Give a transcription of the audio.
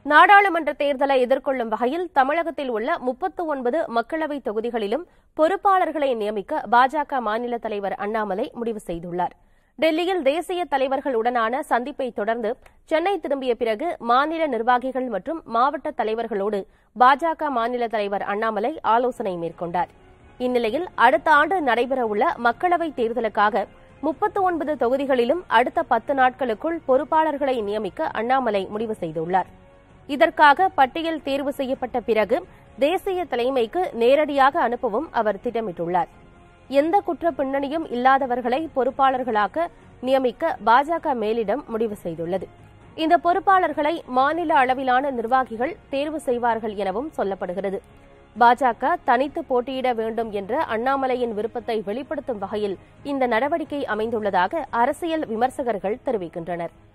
நாடாளுமன்ற தேர்தலை எதிர்கொள்ளும் வகையில் தமிழகத்தில் உள்ள முப்பத்து ஒன்பது மக்களவைத் தொகுதிகளிலும் பொறுப்பாளர்களை நியமிக்க பாஜக மாநில தலைவர் அண்ணாமலை முடிவு செய்துள்ளார் டெல்லியில் தேசிய தலைவர்களுடனான சந்திப்பை தொடர்ந்து சென்னை திரும்பிய பிறகு மாநில நிர்வாகிகள் மற்றும் மாவட்ட தலைவர்களோடு பாஜக மாநில தலைவர் அண்ணாமலை ஆலோசனை மேற்கொண்டார் இந்நிலையில் அடுத்த ஆண்டு நடைபெறவுள்ள மக்களவைத் தேர்தலுக்காக முப்பத்து ஒன்பது தொகுதிகளிலும் அடுத்த பத்து நாட்களுக்குள் பொறுப்பாளர்களை நியமிக்க அண்ணாமலை முடிவு செய்துள்ளார் இதற்காக பட்டியல் தேர்வு செய்யப்பட்ட பிறகு தேசிய தலைமைக்கு நேரடியாக அனுப்பவும் அவர் திட்டமிட்டுள்ளார் எந்த குற்ற பின்னணியும் இல்லாதவர்களை பொறுப்பாளர்களாக நியமிக்க பாஜக மேலிடம் முடிவு செய்துள்ளது இந்த பொறுப்பாளர்களை மாநில அளவிலான நிர்வாகிகள் தேர்வு செய்வார்கள் எனவும் சொல்லப்படுகிறது பாஜக தனித்து போட்டியிட வேண்டும் என்ற அண்ணாமலையின் விருப்பத்தை வெளிப்படுத்தும் வகையில் இந்த நடவடிக்கை அமைந்துள்ளதாக அரசியல் விமர்சகர்கள் தெரிவிக்கின்றனர்